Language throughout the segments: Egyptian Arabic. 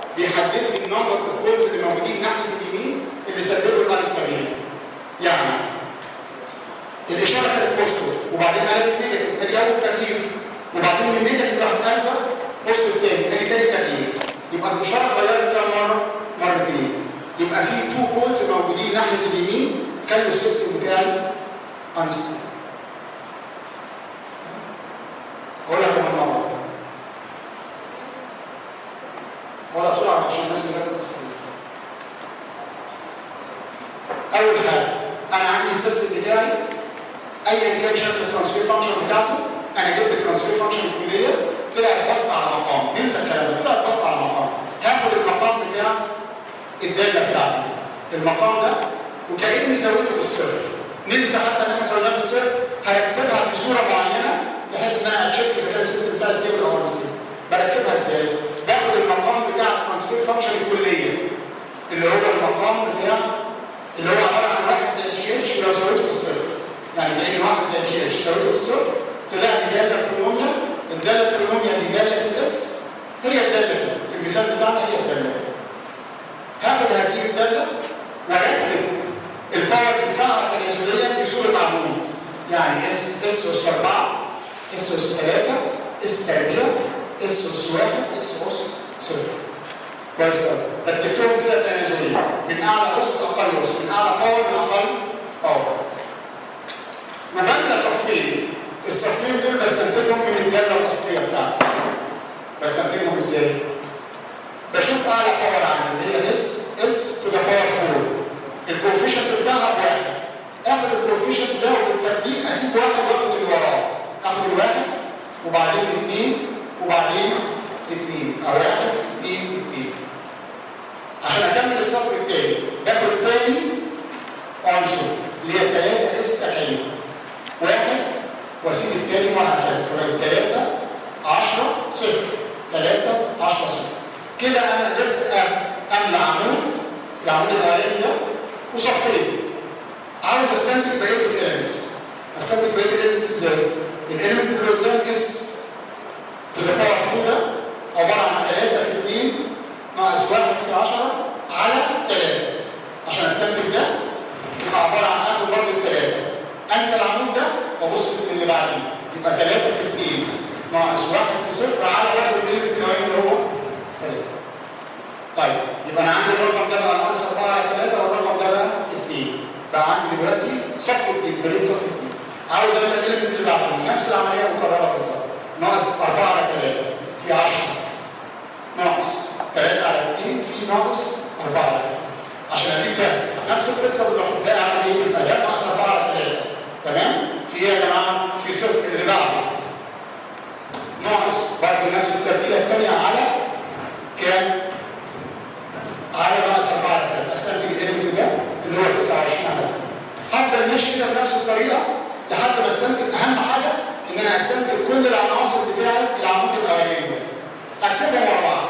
بيحدد لي النمبر اوف بولز اللي موجودين ناحيه اليمين اللي سببوا الانستابيليتي يعني الاشاره كانت بوزيتيف وبعدين قلبت نيجاتيف ادي اول تغيير وبعدين من نيجاتيف راحت قلبه بوزيتيف تاني ادي تاني تغيير يبقى الاشاره اتغيرت كام مره؟ مرتين يبقى في تو بولز موجودين ناحيه اليمين خلوا السيستم بتاعي انستابيل اقول لك كمان مره ولا بسرعه عشان الناس اللي جنبك اول حاجه انا عندي السيستم بتاعي ايا كان شكل الترانسفير فانكشن بتاعته انا جبت الترانسفير فانكشن الكليه طلعت بسط على مقام ننسى الكلام ده طلعت بسط على مقام هاخد المقام بتاع الداله بتاعتي المقام ده وكاني سويته بالصفر ننسى حتى ان احنا سويناه بالصفر هرتبها في صوره معينه بحيث ان انا اتشيك اذا كان السيستم بتاعي ستيبل او انستيبل بركبها ازاي؟ باخد المقام بتاع الترانسفير فانكشن الكليه اللي هو المقام بتاع اللي هو عباره عن واحد زي جي اتش ولو سويته بالصفر يعني كان واحد زي جي اتش سويته بالصفر طلع لي داله بولونيا الداله البولونيا اللي داله في الاس هي الداله دي في المثال بتاعنا هي الداله دي هاخد هذه الداله وارتب الباورز بتاعها تناسليا في صوره عمود يعني اس اس اس 4 اس اس 3 اس تربيع اس اس 1 اس اس 0 كويس قوي رتبتهم كده تنازليا من اعلى اس لاقل اس من اعلى باور لاقل باور وبنى صفين الصفين دول بستنتجهم من الداله الاصليه بتاعتي بستنتجهم ازاي؟ بشوف اعلى باور عندي اللي هي اس اس تو ذا باور 4 الكوفيشنت بتاعها بواحد اخد الكوفيشنت ده وبالترتيب اسيب واحد واخد اللي وراه اخد الواحد وبعدين اثنين وبعدين اثنين او واحد اثنين اثنين عشان اكمل السطر الثاني باخد تاني عنصر اللي هي 3 اس تحيه واحد واسيب الثاني وهكذا فبقت 3 10 صفر 3 10 صفر كده انا قدرت املى عمود العمود الاولاني ده وصفين عاوز استنتج بقيه الاليمنتس استنتج بقيه الاليمنتس ازاي؟ الاليمنت اللي قدام اس to the power 2 ده عباره عن 3 في 2 ناقص 1 في 10 على 3 عشان استنتج ده يبقى عباره عن اخد برضه الثلاثه انسى العمود ده وابص في اللي بعديه يبقى 3 في 2 ناقص 1 في 0 على برضه الاليمنت الاولاني اللي هو 3 طيب يبقى انا عندي الرقم ده بقى ناقص 4 على 3 والرقم ده بقى 2 بقى عندي دلوقتي صف جديد بقيت صف جديد عاوز اعمل الاليمنت اللي بعده نفس العمليه مكرره بالظبط ناقص 4 على 3 في 10 ناقص 3 على 2 في ناقص 4 على 3 عشان اجيب ده نفس القصه بالظبط ده اعمل ايه؟ يبقى ده ناقص 4 على 3 تمام؟ في ايه يا جماعه؟ في صفر اللي بعده ناقص برضه نفس الترتيبه الثانيه على كام؟ على ناقص 4 على 3 استنتج الاليمنت ده اللي هو 29 على 2 هفضل ماشي كده بنفس الطريقه لحد ما استنتج اهم حاجه ان انا استنتج كل العناصر بتاعه العمود الاولاني ده اكتبهم ورا بعض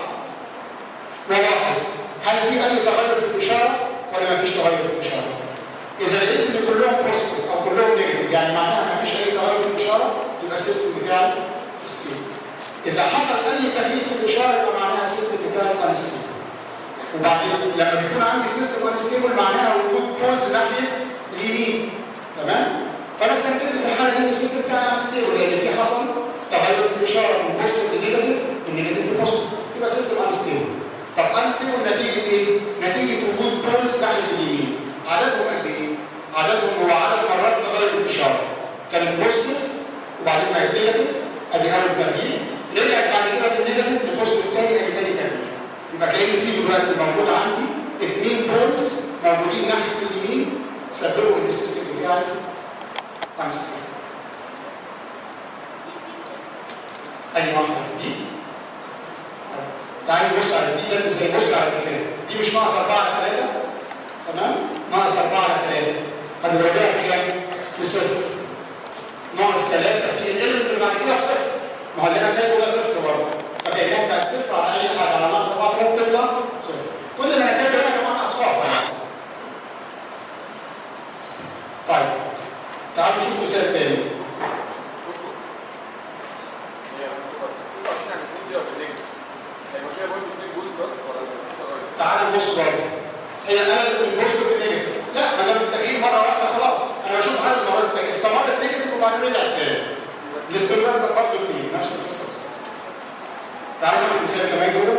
والاحظ هل في اي تغير في الاشاره ولا ما فيش تغير في الاشاره؟ اذا لقيت ان كلهم بوزيتيف او كلهم نيجاتيف يعني معناها ما فيش اي تغير في الاشاره يبقى السيستم بتاعي ستيبل. اذا حصل اي تغيير في الاشاره يبقى معناها السيستم بتاعي انستيبل. وبعدين لما بيكون عندي السيستم انستيبل معناها وجود بولز ناحيه اليمين تمام؟ فانا استنتجت في الحاله دي ان السيستم بتاعي انستيبل لان في حصل تغير في الاشاره من بوزيتيف لنيجاتيف من نيجاتيف لبوزيتيف يبقى السيستم انستيبل. طب انستيبل نتيجه ايه؟ نتيجه وجود بولز ناحيه اليمين. عددهم قد ايه؟ عددهم هو عدد مرات تغير الاشاره. كانت بوزيتيف وبعدين بقت نيجاتيف ادي اول تغيير رجعت بعد كده من نيجاتيف لبوزيتيف تاني ادي تاني تغيير. يبقى كأن في دلوقتي موجود عندي اثنين بولز موجودين ناحيه اليمين سببوا ان السيستم بتاعي انستيبل. اي واحده دي تعالوا نبص على دي ده ازاي بص على دي كده دي مش ناقص 4 على 3 تمام ناقص 4 على 3 هتضربها في كام؟ في صفر ناقص 3 في الاليمنت اللي بعد كده بصفر ما هو اللي انا سايبه ده صفر برضه فكانها بتاعت صفر على اي حاجه على ناقص 4 3 تطلع صفر كل اللي انا سايبه هنا يا جماعه اصفار بس طيب تعالوا نشوف مثال تاني هي 29 على 2 دي ولا نيجاتيف؟ هيبقى فيها برضه 2 جولز بس ولا تعالوا بص برضه هي قلبت من بوزيتيف لنيجاتيف لا ما دام التغيير مره واحده خلاص انا بشوف عدد مرات التغيير استمرت نيجاتيف وبعدين رجعت تاني الاستمرار ده برضه اثنين نفس القصه بس تعالوا ناخد مثال كمان كده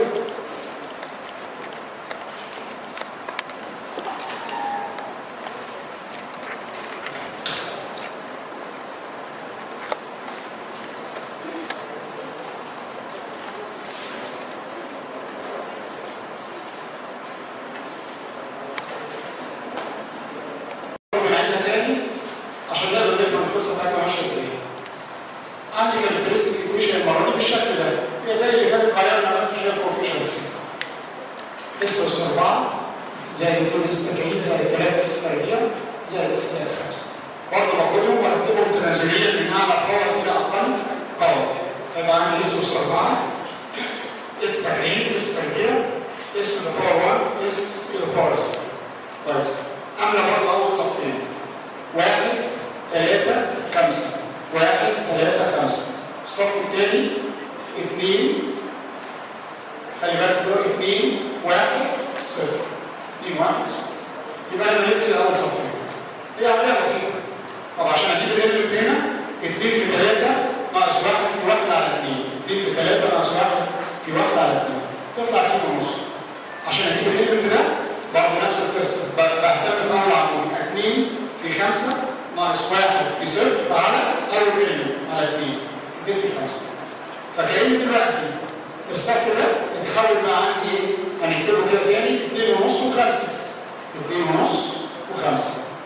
بنعيدها تاني عشان نقدر نفهم القصه بتاعتنا ماشيه ازاي. عندي كاركترستيك ايكويشن المره دي بالشكل ده هي زي اللي فاتت غيرنا بس شويه كوفيشنتس اس اس 4 زائد 2 اس تكعيب زائد 3 اس تربيع زائد اس زائد 5 برضه باخدهم وارتبهم تنازليا من اعلى باور الى اقل باور فيبقى عندي اس اس 4 اس تكعيب اس تربيع اس to the power 1 اس to the power 0 كويس عامله برضه اول صفين واحد ثلاثة خمسة واحد ثلاثة خمسة الصف الثاني اثنين خلي بالك دول اثنين واحد صفر اثنين واحد صفر يبقى انا مليت كده اول صفين هي عملية بسيطة طب عشان اجيب الالمنت هنا اثنين في ثلاثة ناقص واحد في واحد على اثنين اثنين في ثلاثة ناقص واحد في واحد على اثنين تطلع كده ونص عشان اجيب الالمنت ده برضه نفس القصه ب- بهتم باول عمود 2 في 5 ناقص 1 في صفر على اول اليمنت على 2 تدي 5 فكأن دلوقتي الصف ده اتحول بقى عندي ايه؟ هنكتبه كده تاني 2 ونص و5 2 ونص و5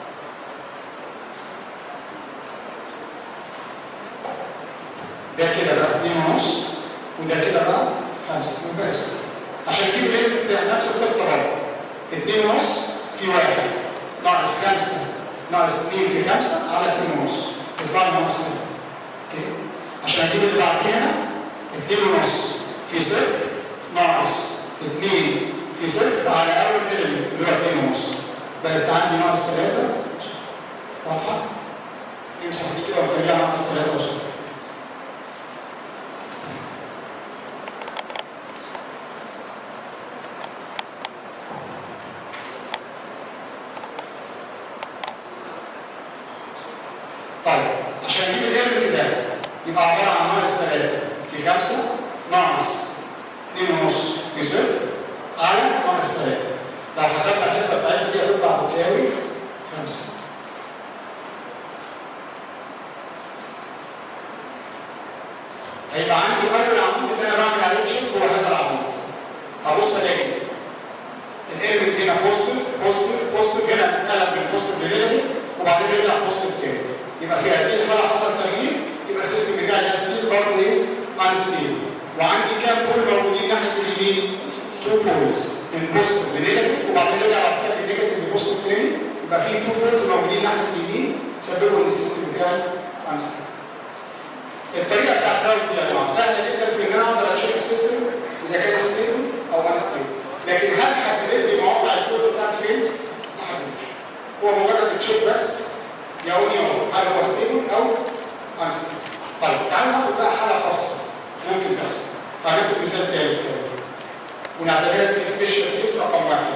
ده كده بقى 2 ونص وده كده بقى 5 ممتاز عشان كده الالمنت ده نفس القصه برضه 2 ونص في واحد ناقص 5 ناقص 2 في 5 على 2 ونص يطلع لي ناقص 2 اوكي عشان اجيب اللي بعد هنا 2 ونص في صفر ناقص 2 في صفر على اول اليمنت اللي هو 2 ونص بقت عندي ناقص 3 واضحه؟ امسح دي كده وخليها ناقص 3 وصفر طيب عشان اجيب الالمنت ده يبقى عباره عن ناقص 3 في 5 ناقص 2 ونص في صفر على ناقص 3 لو حسبنا الحسبه بتاعتنا دي هتطلع بتساوي 5 هيبقى عندي اول عمود اللي انا بعمل عليه تشيك هو هذا العمود هبص الاقي الالمنت هنا بوزيتيف بوزيتيف بوزيتيف هنا اتقلب من بوزيتيف لنيجاتيف وبعدين رجع بوزيتيف تاني يبقى في هذه الحاله حصل تغيير يبقى السيستم بتاعي ده ستيل برضه ايه؟ ان ستيل وعندي كام بول موجودين ناحيه اليمين؟ تو بولز من بوزيتيف لنيجاتيف وبعدين رجع بعد كده من نيجاتيف لبوزيتيف تاني يبقى في تو بولز موجودين ناحيه اليمين سببوا ان السيستم بتاعي ان ستيل الطريقه بتاعت رايت دي يا جماعه سهله جدا في ان انا اقدر اتشيك السيستم اذا كان ستيبل او ان ستيبل لكن هل حددت لي مواقع الكودز بتاعتي فين؟ ما حددتش هو مجرد تشيك بس يقول لي هل هو ستيبل او ان ستيبل طيب تعالوا ناخد بقى حاله خاصه ممكن تحصل فهناخد مثال تاني كده ونعتبرها دي سبيشال كيس رقم واحد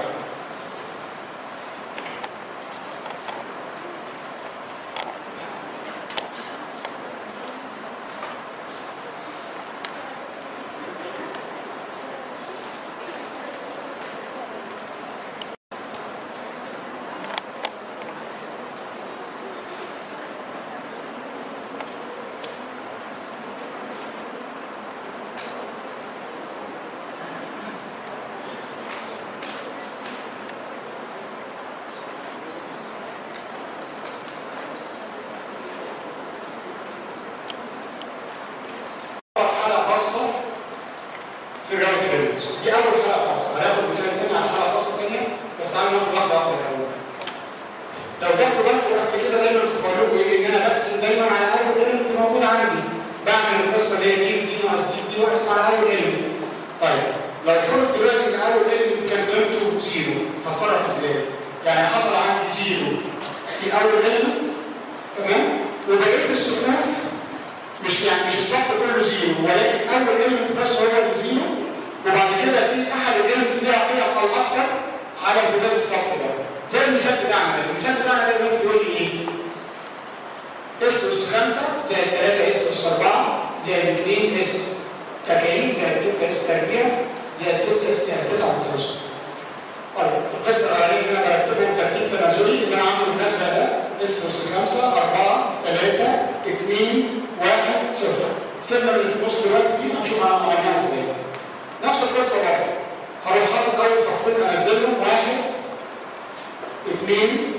حاله خاصه في الراوند فريمز دي اول حاله خاصه هناخد مثال تاني على حاله خاصه ثانيه بس تعالوا ناخد واحده واحده الاول لو تاخدوا بالكم قبل كده دايما كنت بقول لكم ايه ان انا بقسم دايما على اول ايلمنت موجود عندي بعمل القصه اللي هي دي في دي ناقص دي في دي واقسم على اول ايلمنت طيب لو فرض دلوقتي ان اول ايلمنت كان قيمته زيرو هتصرف ازاي؟ يعني حصل عندي زيرو في اول ايلمنت تمام وبقيه الصفوف مش يعني مش الصف كله زيرو ولكن اول ايلمنت بس هو اللي زيرو وبعد كده في احد الاليمنتس ليها قيم او اكتر على امتداد الصف ده زي المثال بتاعنا ده المثال بتاعنا ده دلوقتي بيقول لي ايه؟ اس اس 5 زائد 3 اس اس 4 زائد 2 اس تكعيب زائد 6 اس تربيع زائد 6 اس زائد 9 بتساوي صفر. طيب القصه الاولانيه اللي انا برتبهم ترتيب تنازلي اللي انا عامله بالازرق ده اس اس 5 4 3 2 1 0 سيبنا من اللي في النص دلوقتي دي هنشوف عملناها ازاي. نفس القصه برضه هروح حاطط اول صفين انزلهم واحد اثنين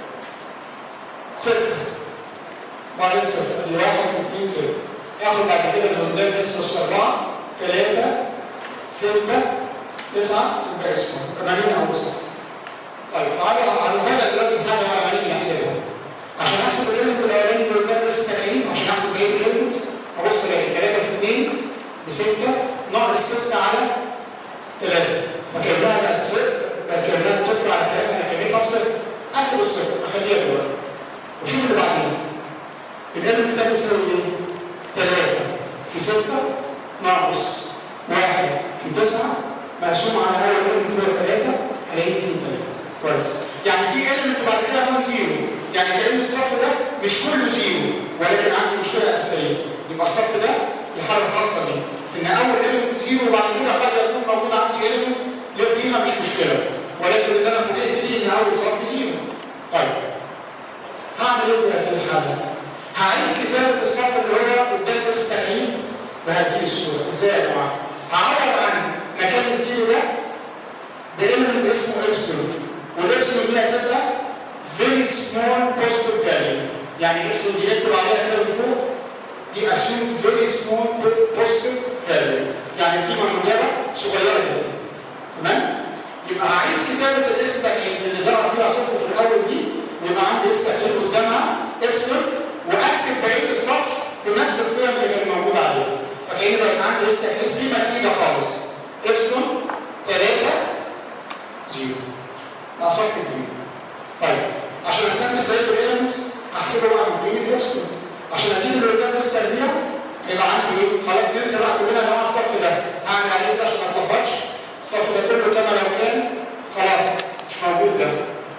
ستة بعدين صفر ادي واحد اثنين ستة اخد بعد كده اللي قدام اس اس 4 3 6 9 يبقى اسمه 80 او اسمه طيب تعالى هنفرق دلوقتي بحاجه لما نيجي نحسبها عشان احسب الاليمنت الاولاني اللي قدام اس 70 عشان احسب بقيه الاليمنتس ابص الاقي 3 في 2 ب 6 ناقص 6 على 3 فكانها بقت صفر فكانها صفر على 3 انا كاتبها بصفر اكتب الصفر اخليها دلوقتي وشوف اللي بعدين الاليمنت ده بيساوي ايه؟ 3 في 6 ناقص 1 في 9 مقسوم على اول اليمنت اللي هو 3 هلاقيه 2 3 كويس يعني في اليمنت بعد كده نون زيرو يعني كان الصف ده مش كله زيرو ولكن عندي مشكله اساسيه يبقى الصف ده الحاله الخاصه بيه ان اول اليمنت زيرو وبعد كده قد يكون موجود عندي اليمنت له قيمه مش مشكله ولكن اللي انا فوجئت بيه ان اول صف زيرو طيب هعمل ايه في هذه الحاله؟ هعيد كتابه الصف اللي هو قدام اس تكعيب بهذه الصوره ازاي يا جماعه؟ هعوض عن مكان الزيرو ده بإلمنت اسمه ابسلون والابسلون دي هتبقى very small positive value يعني ابسلون دي اكتب عليها كده من فوق دي assumed very small positive value يعني القيمه الموجبه صغيره جدا تمام؟ يبقى هعيد كتابه الاس تكعيب اللي ظهر فيها صفر في الاول دي ويبقى عندي اس تكعيب قدامها ابسلون واكتب بقيه الصف بنفس القيم اللي كانت موجوده عليها فكأني بقت عندي اس تكعيب قيمه جديده خالص ابسلون 3 زيرو بقى صف جديد طيب عشان استنتج بقيه الاليمنتس هحسبها بقى من قيمه ابسلون عشان اجيب اللي قدام اس تربيع هيبقى عندي ايه؟ خلاص ننسى بقى كلنا نوع الصف ده هعمل عليه كده عشان ما اتلخبطش الصف ده كله كما لو كان خلاص مش موجود ده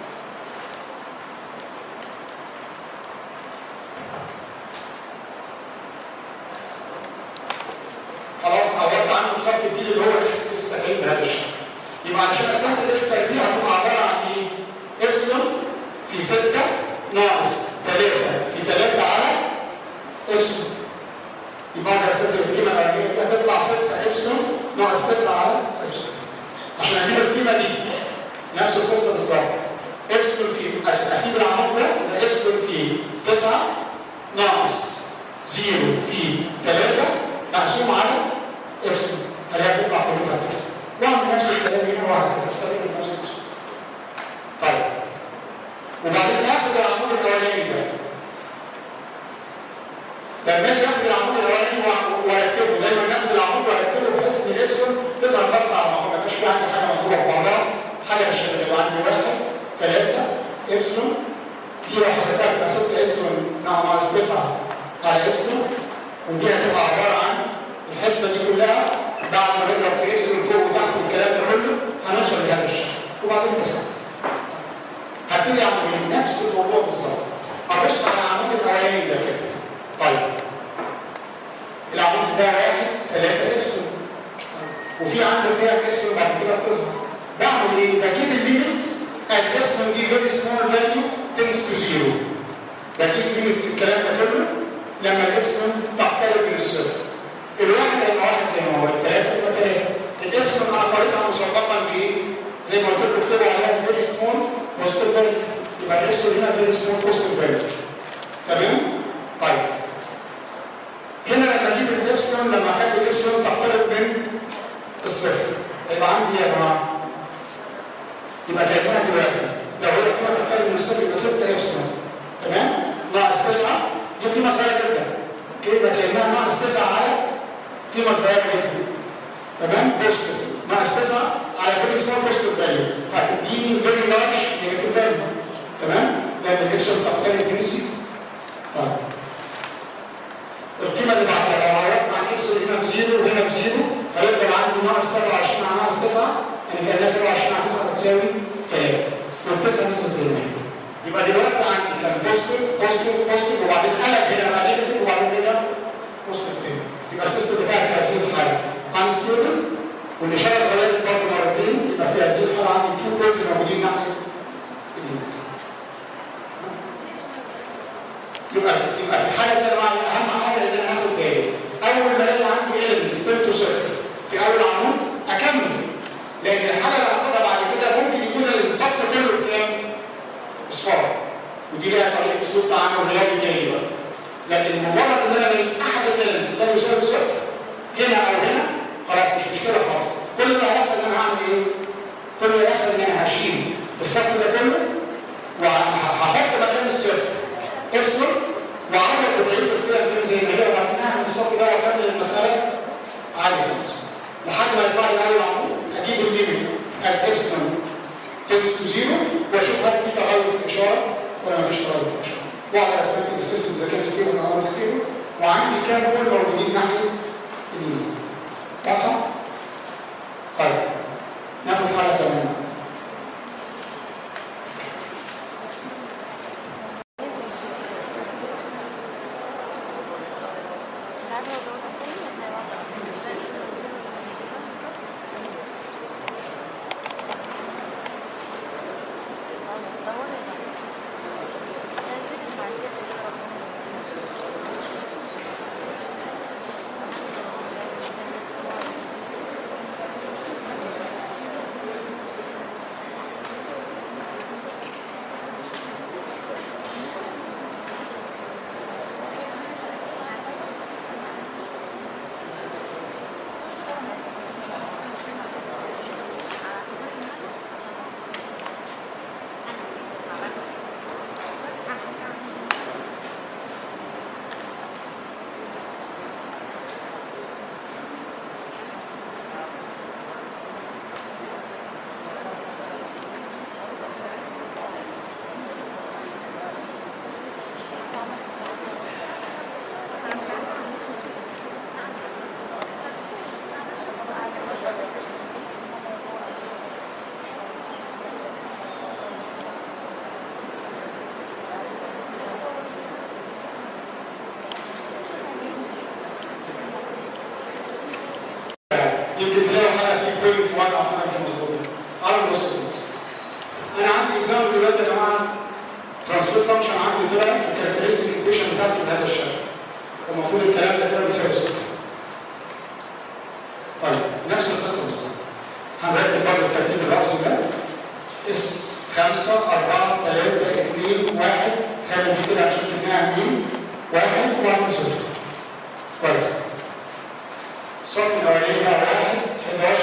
خلاص عوضت عنه بصف جديد اللي هو اس اس تكعيب بهذا الشكل يبقى علشان استنتج اس تربيع هتبقى عباره عن ايه؟ ابسلون في 6 ناقص 3 في 3 على ابسلون يبقى انا استنتج القيمه الاولانيه دي هتطلع 6 ابسلون ناقص 9 على ابسلون عشان اجيب القيمه دي نفس القصه بالظبط ابسلون في اسيب العمود ده يبقى ابسلون في 9 ناقص 0 في 3 مقسوم على ابسلون الاقيها تطلع قيمتها 9 واعمل نفس الكلام هنا وهكذا استخدم نفس الاسلوب. طيب وبعدين اخد العمود الاولاني ده لما اجي اخد العمود الاولاني وارتبه دايما ناخد العمود وارتبه بحيث ان الابسلون تظهر بس على العمود ما يبقاش في عندي حاجه مفروضه في بعضها حاجه مش يبقى عندي واحد ثلاثه ابسلون دي لو حسبتها تبقى 6 ابسلون ناقص 9 على ابسلون ودي هتبقى عباره عن الحسبه دي كلها بعد ما نضرب في ابسلون فوق وتحت والكلام ده كله هنوصل لهذا الشكل وبعدين تسعه. هبتدي اعمل نفس الموضوع بالظبط. ابص على العمود الاولاني ده كده. طيب. العمود ده واحد ثلاثه ابسلون. وفي عندي قيم ابسلون بعد كده بتظهر. بعمل ايه؟ بجيب الليميت as epsilon دي very small value tends to zero. بجيب ليميتس الكلام ده كله لما الابسلون تقترب من الصفر. الواحد هيبقى واحد زي ما هو الثلاثة يبقى ثلاثة الإبسلون أنا فريقها مسبقا بإيه؟ زي ما قلت لكم اكتبوا عليها فيري سمول بوزيتيف فاليو يبقى الإبسلون هنا فيري سمول بوزيتيف فاليو تمام؟ طيب هنا لما أجيب الإبسلون لما أخلي الإبسلون تقترب من الصفر هيبقى عندي يا جماعة يبقى كأنها دلوقتي لو هي القيمة تقترب من الصفر يبقى 6 إبسلون تمام؟ ناقص 9 دي قيمة صغيرة جدا يبقى كأنها ناقص 9 على قيمه صغيره جدا تمام بوزيتيف ناقص 9 على فيري سمول بوزيتيف فاليو فهتديني فيري لارج نيجاتيف فاليو تمام لان الابسلون تختلف من السي طيب القيمه اللي بعدها لو عوضت عن ابسلون هنا بزيرو وهنا بزيرو هيفضل عندي ناقص 27 على ناقص 9 يعني كانها 27 على بتساوي 3 والتسعه مثلا زي ما هي يبقى دلوقتي عندي كان بوزيتيف بوزيتيف بوزيتيف وبعدين قلب هنا بقى نيجاتيف وبعدين هنا بوزيتيف تاني يبقى السيستم بتاعي في هذه الحاله انستيبل والاشاره اتغيرت برضه مرتين يبقى في هذه الحاله عندي تو كوردز موجودين ناحيه اليمين يبقى يبقى في الحاله دي يا جماعه اهم حاجه ان انا اخد بالي اول ما الاقي عندي ايلمنت قيمته صفر في اول عمود اكمل لان الحاله اللي هاخدها بعد كده ممكن يكون الصف كله بكام؟ اصفار ودي ليها طريقه اسلوب تعامل رياضي تاني بقى لكن مجرد ان انا لقيت احد الاليمنتس ده يساوي صفر هنا او هنا خلاص مش مشكله خلاص كل اللي هيحصل ان انا هعمل ايه؟ كل اللي هيحصل ان انا هشيل الصف ده كله وهحط مكان الصفر ابسلون واعرض بقيه القيم زي ما هي وبعدين اعمل الصف ده واكمل المساله عادي خالص لحد ما يطلع لي اول عمود اجيب الليميت از ابسلون تكس تو زيرو واشوف هل في تغير في الاشاره ولا ما فيش تغير في الاشاره واقدر استنتج السيستم اذا كان ستيبل او ستيبل وعندي كام بول موجودين ناحيه اليمين واضحه؟ طيب ناخد حاله كمان يمكن تلاقوا حاجه في بوينت 1 او حاجه مش مظبوطه. تعالوا نبص انا عندي اكزامبل دلوقتي يا جماعه ترانسفير فانكشن عندي طلع الكاركترستيك ايكويشن بتاعته بهذا الشكل. المفروض الكلام ده كده بيساوي صفر. طيب نفس القصه بالظبط. هنرتب برضه الترتيب الرأسي ده اس 5 4 3 2 1 خلي دي كده عشان نبنيها 2 1 1 0 كويس. الصف الاولاني بقى 1 11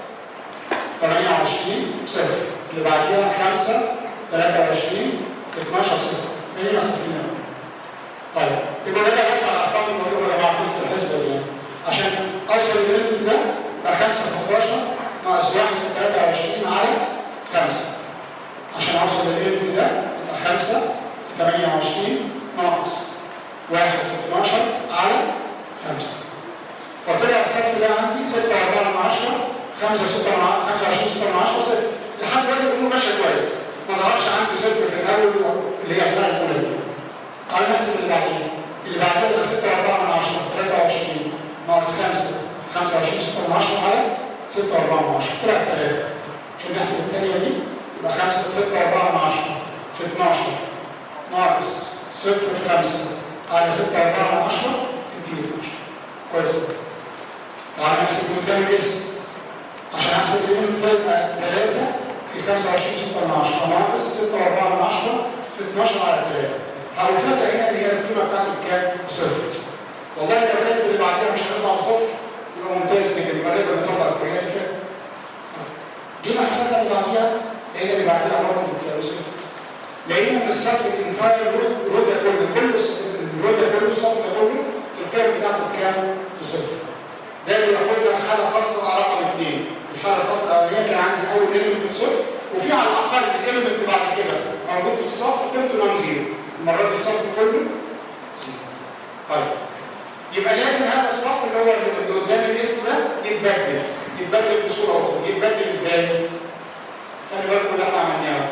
28 صفر اللي بعديها 5 23 12 صفر هي الصفين طيب يبقى ده بس على ارقام الموضوع يا جماعه قصه الحسبه دي عشان اوصل للليمت ده بقى 5 في 11 ناقص 1 في 23 على 5 عشان اوصل للليمت ده يبقى 5 في 28 ناقص 1 في 12 على 5 فطلع الصف ده عندي 6 4 من 10 5 6 من 25 6 من 10 صفر لحد دلوقتي الامور ماشيه كويس ما ظهرش عندي صفر في الاول اللي هي الحلقه الاولى دي تعال نحسب اللي بعديها اللي بعديها يبقى 6 4 من 10 في 23 ناقص 5 25 6 من 10 على 6 4 من 10 طلع 3 عشان نحسب الثانيه دي يبقى 5 6 4 من 10 في 12 ناقص 0 في 5 على 6 4 من 10 تديني 12 كويس تعال نحسب قدام الاسم عشان احسب اليوم ده يبقى 3 في 25 6 من 10 ناقص 6 4 من 10 في 12 على 3 هنفاجئ هنا ان هي القيمه بتاعتي بكام؟ بصفر والله لو الريت اللي بعديها مش هتطلع بصفر يبقى ممتاز جدا يبقى نقدر نطبق الطريقه اللي فاتت جينا حسبنا اللي بعديها هي اللي بعديها برضه بتساوي صفر لقينا ان الصف الانتاير رود رود ده كله كل الرود ده كله الصف ده كله القيم بتاعته بكام؟ بصفر ده اللي ياخدنا حاله خاصه على رقم اثنين الحاله الخاصه الاولانيه كان عندي اول ايلمنت صفر وفي على الاقل ايلمنت بعد كده موجود في الصف قيمته نون زيرو المره دي الصف كله صفر طيب يبقى لازم هذا الصف اللي هو اللي قدام الاسم ده يتبدل يتبدل بصوره اخرى يتبدل ازاي؟ خلي بالكم اللي احنا عملناه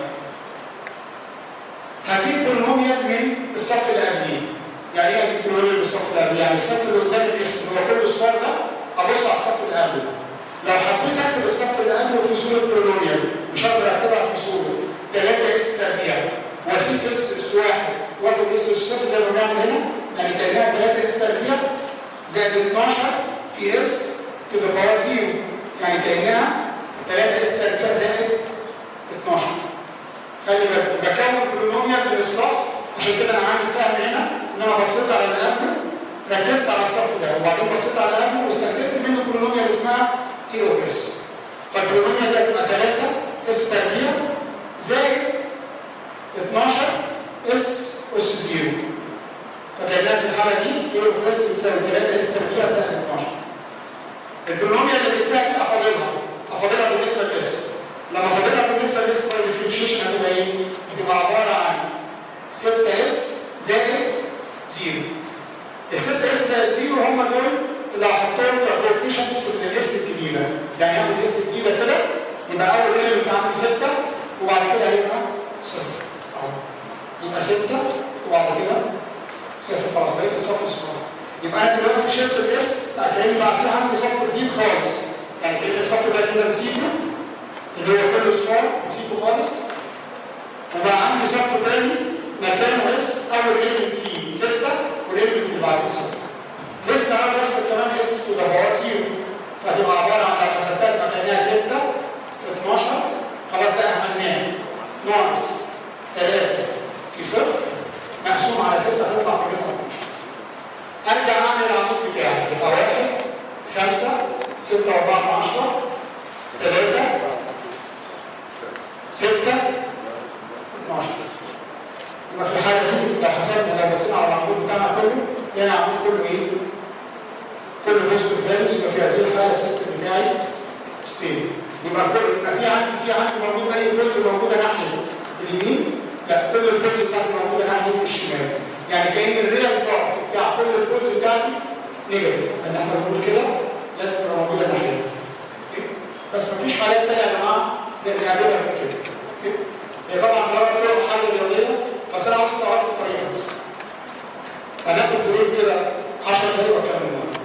هجيب بولينوميال من الصف اللي قبليه يعني ايه اجيب بولينوميال من الصف اللي قبليه؟ يعني الصف اللي قدام الاسم هو كل صفار ده ابص على الصف اللي قبله لو حبيت اكتب الصف اللي قبله في صوره بولينوميال مش هقدر اكتبها في صوره 3 اس تربيع واسيب اس اس واحد واخد اس اس صفر زي ما بنعمل هنا يعني كانها 3 اس تربيع زائد 12 في اس تو ذا باور 0 يعني كانها 3 اس تربيع زائد 12 خلي بالك بكون بولينوميال من الصف عشان كده انا عامل سهم هنا ان انا بصيت على اللي قبله ركزت على الصف ده وبعدين بصيت على اللي قبله واستنتجت منه بولينوميال اسمها كي او اس فالبولينوميال ده تبقى 3 اس تربيع زائد 12 اس اس 0 فجبناها في الحاله دي كي او اس بتساوي 3 اس تربيع زائد 12 البولينوميال اللي جبتها دي افاضلها افاضلها بالنسبه لاس لما فاضلها بالنسبه لاس باي ديفرنشيشن هتبقى ايه؟ هتبقى عباره عن 6 اس زائد 0 ال 6 اس زائد 0 هم دول اللي هحطهم ككوفيشنتس في الاس الجديده يعني هاخد الاس الجديده كده يبقى اول ايلمنت عندي 6 وبعد كده هيبقى صفر اهو يبقى 6 وبعد كده صفر خلاص بقيت الصف صفر يبقى انا دلوقتي شلت الاس كاني بقى في عندي صف جديد خالص يعني كان الصف ده كده نسيبه اللي هو كله صفار نسيبه خالص وبقى عندي صف تاني مكانه اس اول ايلمنت فيه 6 والايلمنت اللي بعده صفر لسه عاوز احسب كمان اس تو ذا باور 0 فتبقى عباره عن لو حسبتها تبقى كانها 6 في 12 خلاص ده عملناه ناقص 3 في صفر مقسوم على 6 هتطلع قيمتها 12 ارجع اعمل العمود بتاعي يبقى 1 5 6 و4 من 10 3 6 12 يبقى في الحاله دي لو حسبنا لو بصينا على العمود بتاعنا كله يعني العمود كله ايه؟ كله بوزيتيف فاليوز يبقى في هذه الحاله السيستم بتاعي ستيبل يبقى كل يبقى في عندي في عندي موجود اي بولز موجوده ناحيه اليمين لا كل البولز بتاعتي موجوده ناحيه الشمال يعني كان الريال بارت بتاع كل البولز بتاعتي نيجاتيف ان احنا بنقول كده لازم تبقى موجوده ناحيه بس مفيش حالات ثانيه يا جماعه نعملها كده اوكي هي طبعا ده طرق حل رياضيه بس انا عاوز تعرفوا الطريقه بس هناخد بريك كده 10 دقايق واكمل معاكم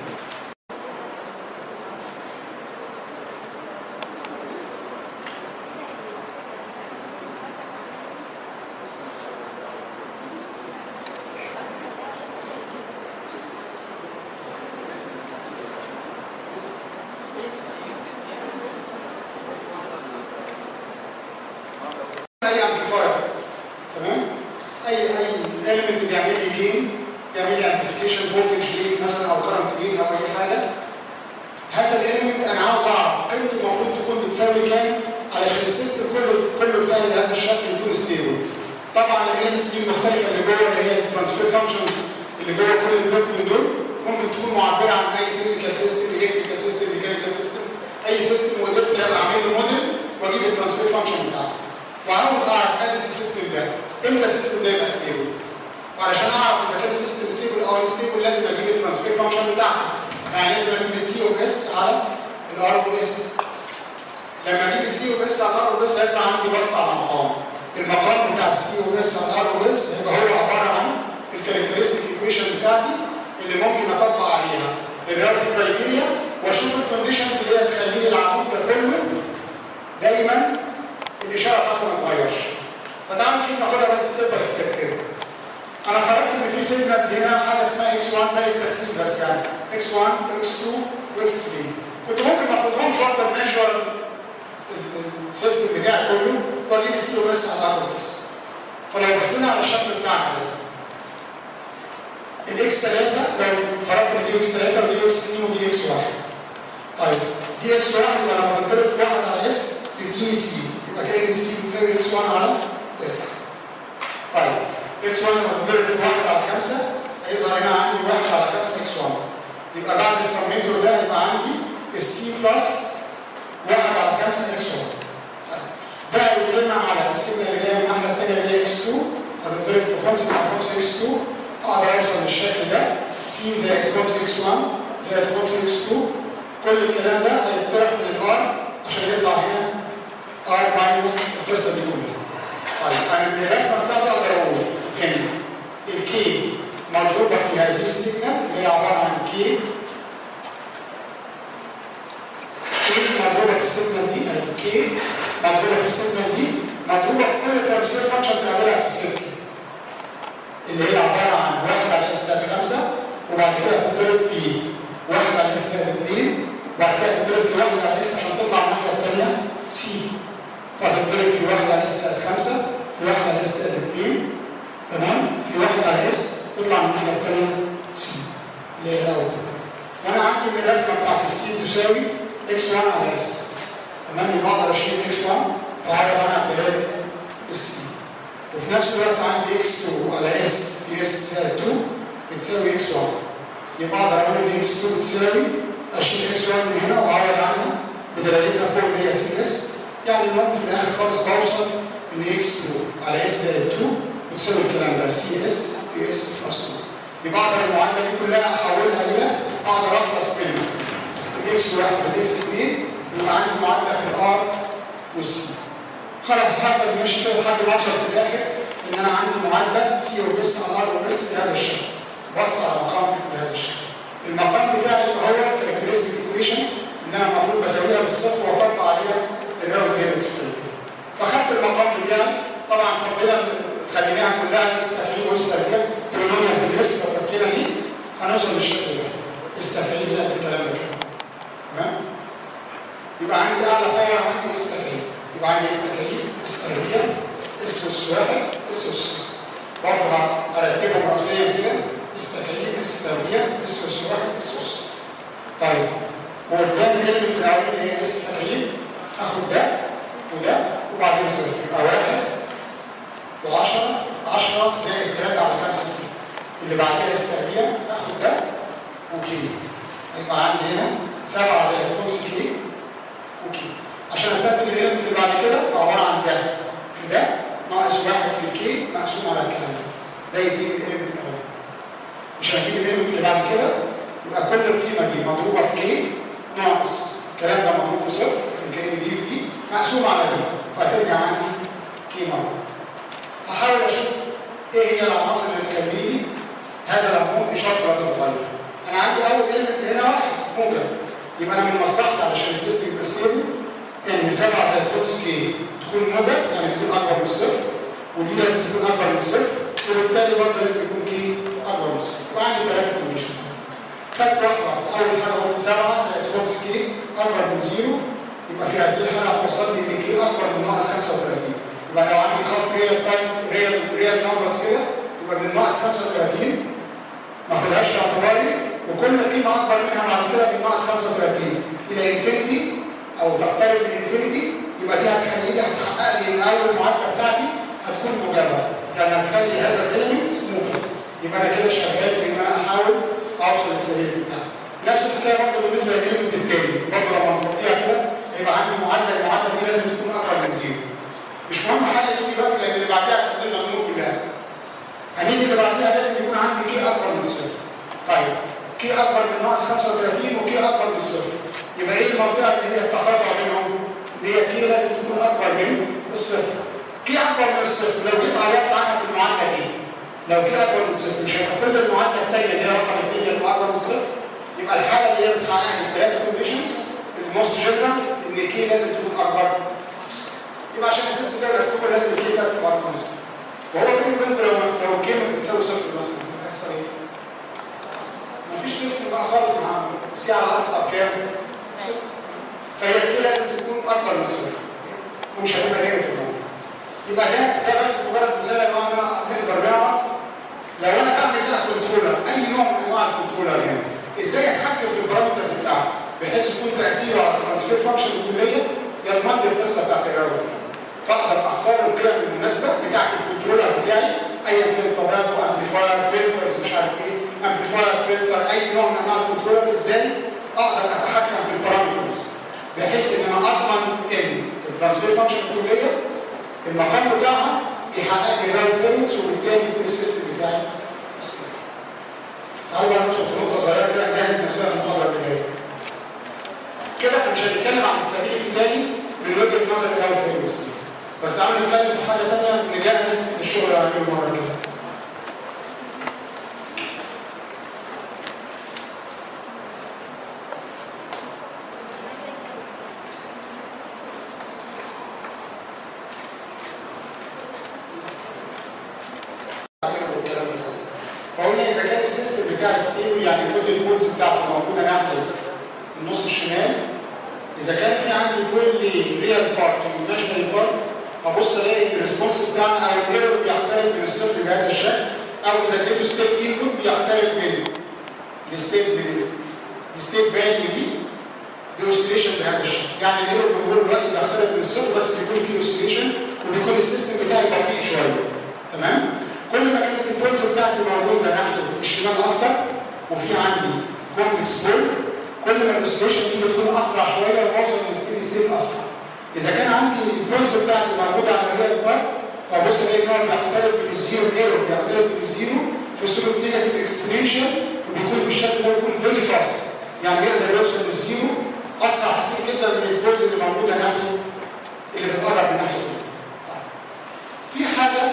اي امبليفاير تمام اي اي element بيعمل لي جين بيعمل لي امبليفيكيشن فولتج جين مثلا او كرنت جين او اي حاجه هذا الاليمنت انا عاوز اعرف قيمته المفروض تكون بتساوي كام علشان السيستم كله كله بتاعي بهذا الشكل يكون ستيبل طبعا الاليمنتس دي المختلفه اللي جوه اللي هي الترانسفير فانكشنز اللي جوه كل البلوك من دول ممكن تكون معبره عن اي فيزيكال سيستم الكتريكال سيستم ميكانيكال سيستم اي سيستم وقدرت اعمل له موديل واجيب الترانسفير فانكشن بتاعته وعاوز اعرف ادرس السيستم ده امتى السيستم ده يبقى ستيبل وعلشان اعرف اذا كان السيستم ستيبل او انستيبل لازم اجيب الترانسفير فانكشن بتاعته يعني لازم اجيب السي او اس على الار او اس لما اجيب السي او اس على الار او اس هيطلع عندي بسط على مقام المقام بتاع السي او اس على الار او اس هيبقى هو عباره عن الكاركترستيك ايكويشن بتاعتي اللي ممكن اطبق عليها الرياض كرايتيريا واشوف الكونديشنز اللي هي تخليه العمود ده كله دايما الاشاره بتاعته ما تتغيرش فتعالوا نشوف ناخدها بس ستيب باي ستيب كده انا فرضت ان في سيجنالز هنا حاجه اسمها اكس 1 ده التسليم بس يعني اكس 1 واكس 2 واكس 3 كنت ممكن ما اخدهمش وافضل ميجر السيستم بتاعي كله واجيب السي او اس على الارض بس فلو بصينا على الشكل بتاعنا ده الاكس 3 لو فرضت ان دي اكس 3 ودي اكس 2 ودي اكس 1 طيب دي اكس 1 يبقى لما تنضرب في 1 على اس تديني سي يبقى كأن السي بتساوي اكس 1 على اس طيب اكس 1 لما تنضرب في 1 على 5 هيظهر هنا عندي 1 على 5 اكس 1 يبقى بعد السميتور ده يبقى عندي السي بلس 1 على 5 اكس 1 ده هيتجمع على السيجنال اللي جايه من الناحيه الثانيه اللي هي اكس 2 هتتضرب في 5 على 5 اكس 2 اقدر اوصل للشكل ده سي زائد 5 اكس 1 زائد 5 اكس 2 كل الكلام ده هيتطرح من الار عشان يطلع هنا ار ماينس القصه دي كلها طيب انا من الرسمه بتاعتي اقدر اقول ان الكي مضروبه في هذه السيجنال اللي هي عباره عن كي كي مضروبه في السيجنال دي يعني كي مضروبه في السيجنال دي مضروبه في كل ترانسفير فانكشن بتعملها في السيجنال اللي هي عباره عن واحد على اس زائد 5 وبعد كده تضرب في واحد على اس زائد 2 وبعد كده تضرب في واحد على اس عشان تطلع الناحيه الثانيه سي فتضرب في واحد على اس زائد 5 في واحد على اس زائد 2 تمام في واحد على اس تطلع من الناحيه الثانيه سي اللي هي الاول كده وانا عندي من الرسمه بتاعت السي تساوي اكس 1 على اس تمام يبقى اقدر اشيل اكس 1 واعرض عنها بدلاله السي وفي نفس الوقت عندي اكس 2 على اس في اس زائد 2 بتساوي اكس 1 يبقى اقدر اقول ان اكس 2 بتساوي اشيل اكس 1 من هنا واعوض عنها بدلالتها فوق اللي هي سي اس يعني المهم في الاخر خالص بوصل ان اكس 2 على اس زائد 2 بتساوي الكلام ده سي اس في اس بلس 2 يبقى اقدر المعادله دي كلها احولها الى اقدر اخلص منها الاكس 1 والاكس 2 يبقى عندي معادله في الار والسي خلاص هفضل ماشي كده لحد ما اوصل في الاخر ان انا عندي معادله سي او اس على ار او اس بهذا الشكل وصل على مقام بهذا الشكل المقام بتاعي هو الكاركترستيك ايكويشن اللي انا المفروض بساويها بالصفر واطبق عليها الريلاتيف فخدت المقام بتاعي طبعا فضلا خليناها كلها اس تفعيل واس تربيع بولونيا في الاس لو فكينا دي هنوصل للشكل ده اس تفعيل زي الكلام ده كده تمام يبقى عندي اعلى باور عندي اس تفعيل يبقى عندي اس تفعيل اس تربيع اس اس واحد اس اس برضه هرتبهم رأسيا كده اس تفعيل اس تربيع اس اس واحد اس اس طيب وقدام الالمنت الاولاني اللي هي اس تفعيل اخد ده وده وبعدين صفر يبقى واحد و10 10 زائد 3 على 5 اللي بعدها اس تربيع اخد ده وكي يبقى عندي هنا 7 زائد 5 كي وكي عشان استنتج الالمنت اللي بعد كده عباره عن ده في ده ناقص واحد في الكي مقسوم على الكلام ده ده يديني الالمنت الاولاني عشان اجيب الالمنت اللي بعد كده يبقى كل القيمه دي مضروبه في كي ناقص الكلام ده مضروب في صفر كان دي في دي مقسوم على دي فهترجع عندي كي مره هحاول اشوف ايه هي العناصر اللي تخلي لي هذا العمود اشارته هتتغير انا عندي اول اليمنت هنا واحد موجب يبقى انا من مصلحتي علشان السيستم يبقى ستيبل ان 7 زائد 5 كي تكون موجب يعني تكون اكبر من الصفر ودي لازم تكون اكبر من الصفر وبالتالي برضه لازم يكون كي اكبر من الصفر يبقى عندي ثلاثه كونديشنز خدت واحده اول حاجه قلت 7 زائد 5 كي اكبر من زيرو يبقى في هذه الحاله هتوصل لي ان كي اكبر من ناقص 35 يبقى لو عندي خط ريال تايم ريال ريال نمبرز كده يبقى من ناقص 35 ما اخدهاش في اعتباري وكل قيمه اكبر منها بعد كده من ناقص 35 الى انفينيتي او تقترب من انفينيتي يبقى دي هتخلي لي هتحقق لي ان اول معادله بتاعتي هتكون موجبه يعني هتخلي هذا الاليمنت موجب يبقى انا كده شغال في ان انا احاول اوصل للستابيليتي بتاعتي نفس الحكايه برضه بالنسبه للاليمنت التاني برضه لما نفضيها كده هيبقى عندي معادله المعادله دي لازم تكون اكبر من زيرو مش مهم حل دي دلوقتي لان اللي بعدها هتحل لنا الامور كلها هنيجي اللي بعدها لازم يكون عندي كي اكبر من الصفر طيب كي اكبر من ناقص 35 وكي اكبر من الصفر يبقى ايه المنطقه اللي هي التقاطع بينهم اللي هي كي لازم تكون اكبر من الصفر كي اكبر من الصفر لو جيت عوضت عنها في المعادله دي لو كي اكبر من الصفر مش هيبقى كل المعادله الثانيه اللي هي رقم 2 اللي اكبر من الصفر يبقى الحاله اللي هي بتحقق لي الثلاثه كونديشنز الموست جنرال ان كي لازم تكون اكبر يبقى عشان السيستم ده يرسمه لازم الكي بتاعته تبقى اكبر من الصفر وهو بيني وبينكم لو لو الكلمه بتساوي صفر مثلا هيحصل ايه؟ مفيش سيستم بقى خالص مع سي على اربع كام؟ صفر فهي الكي لازم تكون اكبر من الصفر ومش هتبقى نيجاتيف يبقى ده ده بس مجرد مثال يا جماعه ان انا نقدر نعرف لو انا بعمل ده كنترولر اي نوع من انواع الكنترولر هنا ازاي اتحكم في البارامترز بتاعته بحيث يكون تاثيره على الترانسفير فانكشن الكليه يضمن لي القصه بتاعت الراوتر فاقدر اختار القيم المناسبه بتاعت الكنترولر بتاعي ايا كان طبيعته امبليفاير فلترز مش عارف ايه امبليفاير فلتر اي نوع من انواع الكنترولر ازاي اقدر اتحكم في البارامترز بحيث ان انا اضمن ان الترانسفير فانكشن الكليه المقام بتاعها يحقق لي الرايت وبالتالي يكون السيستم بتاعي استقرار. تعالوا بقى ندخل في نقطه صغيره كده نجهز نفسنا للمحاضره اللي جايه. كده احنا مش هنتكلم عن الاستابيليتي تاني من وجهه نظر الرايت بس تعالوا نتكلم في حاجه ثانيه نجهز الشغل اللي هنعمله المره الجايه فقلنا اذا كان السيستم بتاع ستيبل يعني كل البولز بتاعته موجوده ناحيه النص الشمال اذا كان في عندي كل ريال بارت وايماجينري بارت ابص الاقي الريسبونس بتاعنا او الايرور بيختلف من الصفر بهذا الشكل او اذا اديته ستيب ايكوال بيختلف من الستيب من الستيب فاليو دي باوسيليشن بهذا الشكل يعني الايرور بنقول دلوقتي بيختلف من الصفر بس بيكون فيه اوسيليشن وبيكون السيستم بتاعي بطيء شويه تمام كل ما كانت البولز بتاعتي موجوده ناحيه الشمال اكتر وفي عندي كومبلكس بول كل ما الاوسيليشن دي بتكون اسرع شويه واوصل للستيدي ستيت اسرع اذا كان عندي البولز بتاعتي موجوده على الريال بارت فبص الاقي ان هو بيختلف من الزيرو ايرور بيختلف من الزيرو في صوره نيجاتيف اكسبرينشال وبيكون بالشكل ده بيكون فيري فاست يعني يقدر يوصل للزيرو اسرع كتير جدا من البولز اللي موجوده ناحيه اللي بتقرب من ناحيه في حاجه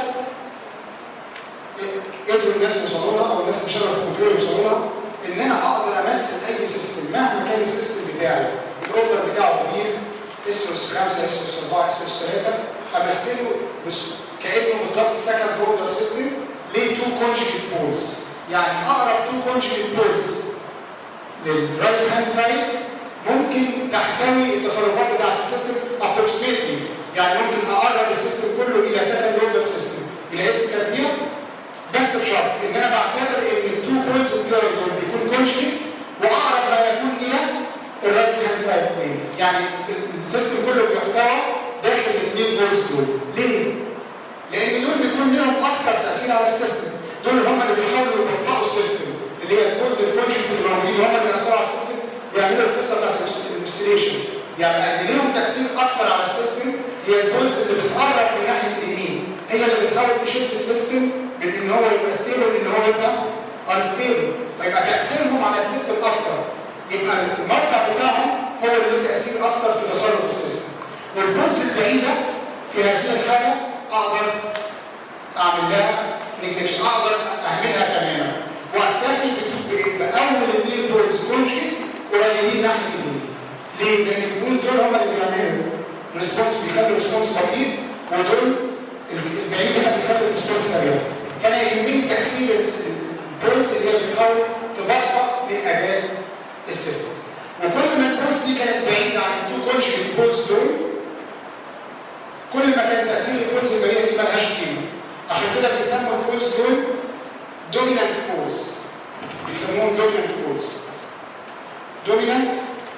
قدروا الناس يوصلوا لها او الناس اللي شغاله في الكمبيوتر يوصلوا لها ان انا اقدر امثل اي سيستم مهما كان السيستم بتاعي الاوردر بتاعه كبير اس اس 5 اس اس 4 اس اس 3 امثله بس كانه بالظبط سكند اوردر سيستم ليه تو كونجكت بولز يعني اقرب تو كونجكت بولز للرايت هاند سايد ممكن تحتوي التصرفات بتاعت السيستم ابروكسيمتلي يعني ممكن اقرب السيستم كله الى سكند اوردر سيستم الى اس تربيع بس بشرط ان انا بعتبر ان التو بوينتس بتوعي دول بيكون كونجكت واقرب ما يكون الى الرايت هاند سايد بلين يعني السيستم كله بيحتوى داخل الاثنين بوينتس دول ليه؟ لان دول بيكون لهم اكثر تاثير على السيستم دول هم اللي بيحاولوا يبطئوا السيستم اللي هي البولز الكونجكت اللي موجودين هم اللي بيأثروا على السيستم ويعملوا القصه بتاعت الاوسيليشن يعني اللي لهم تاثير اكثر على السيستم هي البولز اللي بتقرب من ناحيه اليمين هي اللي بتحاول تشد السيستم من ان هو يبقى ستيبل ان هو يبقى انستيبل فيبقى تاثيرهم على السيستم اكتر يبقى الموقع بتاعهم هو اللي له تاثير اكتر في تصرف السيستم والبولز البعيده في هذه الحاله اقدر اعمل لها نجلكشن اقدر اهملها تماما واكتفي باول اثنين بولز كونجكت قريبين ناحيه اليمين ليه؟ لان الاثنين دول هم اللي بيعملوا ريسبونس بيخلوا ريسبونس بطيء ودول البعيد هنا بيخلي الريسبونس سريع فانا يهمني تاثير البولز اللي هي بتحاول تبطئ من اداء السيستم وكل ما البولز دي كانت بعيده عن التو كونجكت بولز دول كل ما كان تاثير البولز البعيده دي ملهاش قيمه عشان كده بيسموا البولز دول دومينانت بولز بيسموهم دومينانت بولز دومينانت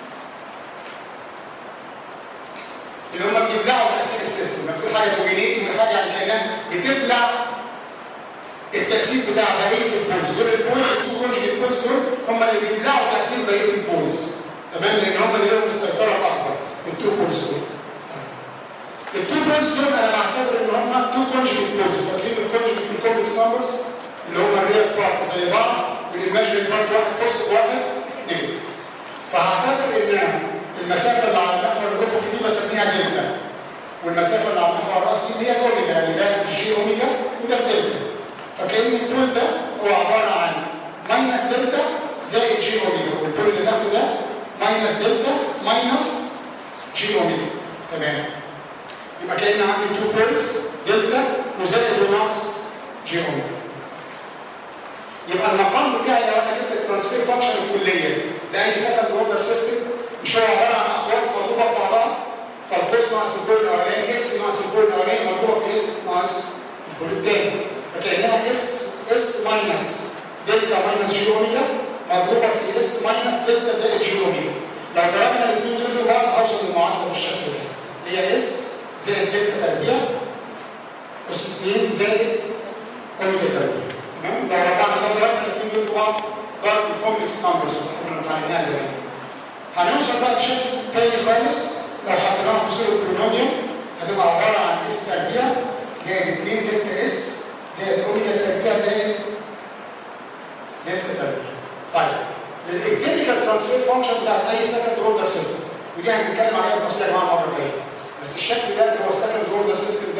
اللي هم بيبلعوا تاثير السيستم لما تقول حاجه دومينيتنج حاجه يعني كانها بتبلع التاثير بتاع بقيه البولز دول البولز التو كونجكت بولز دول هم اللي بيبلعوا تاثير بقيه البولز تمام لان هم اللي لهم السيطره الاكبر التو بولز دول التو بولز دول انا بعتبر ان هم تو كونجكت بولز فاكرين الكونجكت في الكومبلكس نمبرز اللي هم الريال بارت زي بعض والايماجينري بارت واحد بوزيتيف واحد نيجاتيف فهعتبر ان المسافه اللي على المحور الافقي دي بسميها دلتا والمسافه اللي على المحور الراسي دي هي اوميجا يعني ده الجي اوميجا وده الدلتا فكان البول ده هو عباره عن ماينس دلتا زائد جي اوميجا والبول اللي تحته ده ماينس دلتا ماينس جي اوميجا تمام يبقى كان عندي تو بولز دلتا وزائد وناقص جي اوميجا يبقى المقام بتاعي لو انا جبت الترانسفير فانكشن الكليه لاي سكند اوردر سيستم مش هو عباره عن اقواس مضروبه في بعضها فالقوس ناقص البول الاولاني اس ناقص البول الاولاني مضروبه في اس ناقص البول الثاني فكانها اس اس ماينس دلتا ماينس جي اوميجا مضروبه في اس ماينس دلتا زائد جي اوميجا لو ضربنا الاثنين دول في بعض هوصل للمعادله بالشكل ده اللي هي اس زائد دلتا تربيع اس 2 زائد اوميجا تربيع تمام لو ربعنا لو ضربنا الاثنين دول في بعض ضرب الكومبلكس نمبرز اللي احنا اتعلمناها زمان هنوصل بقى لشكل تاني خالص لو حطيناها في صوره بولينوميوم هتبقى عباره عن اس تربيع زائد 2 دلتا اس زائد اوميجا تربيع زائد دلتا تربيع. طيب التكنيكال ترانسفير فانكشن بتاعت اي سكند اوردر سيستم ودي هنتكلم عليها بالتفصيل يا جماعه المره الجايه بس الشكل ده اللي هو السكند اوردر سيستم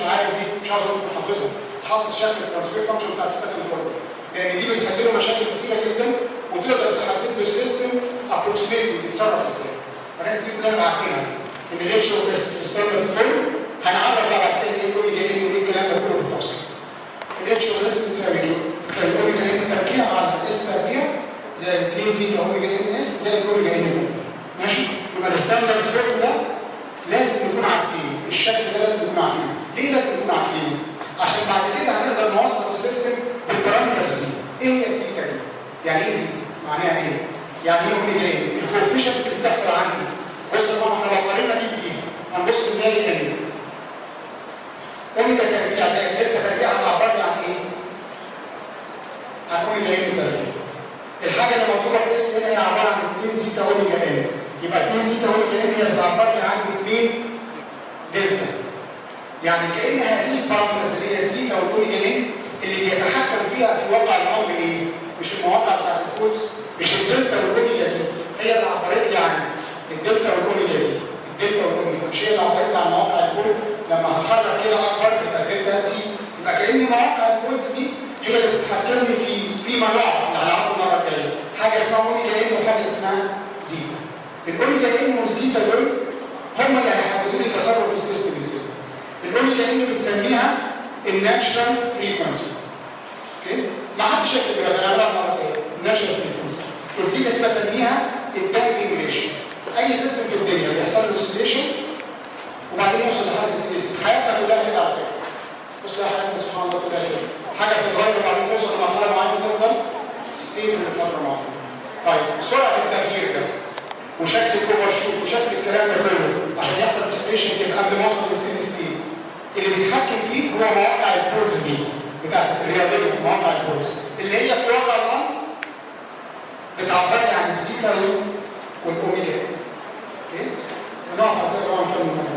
عارف دي مش عاوز اقول لكم حافظها حافظ شكل الترانسفير فانكشن بتاعت السكند اوردر لان دي بتحل له مشاكل كتيره جدا وتقدر تحدد له السيستم ابروكسيميتلي بيتصرف ازاي فالناس دي كلنا نبقى عارفينها ان الاتش او اس ستاندرد فورم هنعرف بقى بعد كده ايه اوميجا ان وايه الكلام ده كله بالتفصيل الاتش او اس بتساوي ايه؟ بتساوي اوميجا ان تربيع على اس تربيع زي 2 زيتا اوميجا ان اس زي الاوميجا ان ده ماشي؟ يبقى الستاندرد فورم ده لازم نكون عارفينه الشكل ده لازم نكون عارفينه ليه لازم نكون عارفينه؟ عشان بعد كده هنقدر نوصف السيستم بالبارامترز دي ايه هي الزيتا دي؟ يعني ايه زيتا؟ معناها ايه؟ يعني ايه اوميجا ان؟ الكوفيشنز اللي بتحصل عندي بص يا ماما احنا لو قارنا دي بدي هنبص نلاقي ان اوميجا تربيع زي الدلتا تربيع هتعبر لي عن ايه؟ عن اوميجا ان تربيع الحاجه اللي مطلوبه في اس هنا هي عباره عن 2 زيتا اوميجا ان يبقى 2 زيتا اوميجا ان هي بتعبر لي عن 2 دلتا يعني كان هذه البارامترز اللي هي الزيتا والاوميجا ان اللي بيتحكم فيها في واقع الامر ايه؟ مش المواقع بتاعت الكولز مش الدلتا والاوميجا دي هي اللي عبرت لي عن الدلتا والاوميجا دي الدلتا والاوميجا مش هي اللي عبرت لي عن مواقع الكول لما هخرج كده اكبر يبقى الدلتا دي يبقى كان مواقع الكولز دي هي اللي بتتحكمني في فيما يعرف اللي هنعرفه المره الجايه حاجه اسمها اوميجا ان وحاجه اسمها زيتا الاوميجا ان والزيتا دول هم اللي هيحددوا لي تصرف السيستم ازاي الاوميجا ان بنسميها الناتشرال فريكونسي اوكي ما حدش يكتب كده انا هعملها المره الجايه الناتشرال فريكونسي الزيتا دي بسميها الدامبنج ريشيو اي سيستم في الدنيا بيحصل له اوسيليشن وبعدين يوصل لحد ستيس حياتنا كلها كده على فكره بص بقى حياتنا سبحان الله كلها كده حاجه بتتغير وبعدين توصل لمرحله معينه تفضل ستيبل لفتره معينه طيب سرعه التغيير ده وشكل الكوفر شوت وشكل الكلام ده كله عشان يحصل اوسيليشن كده قبل ما اوصل لستيدي ستيت اللي بيتحكم فيه هو مواقع البولز دي بتاعت الرياضيه مواقع البولز اللي هي في واقع الامر بتعبر لي عن الزيتا والاوميجا اوكي؟ نقف على كده ونكمل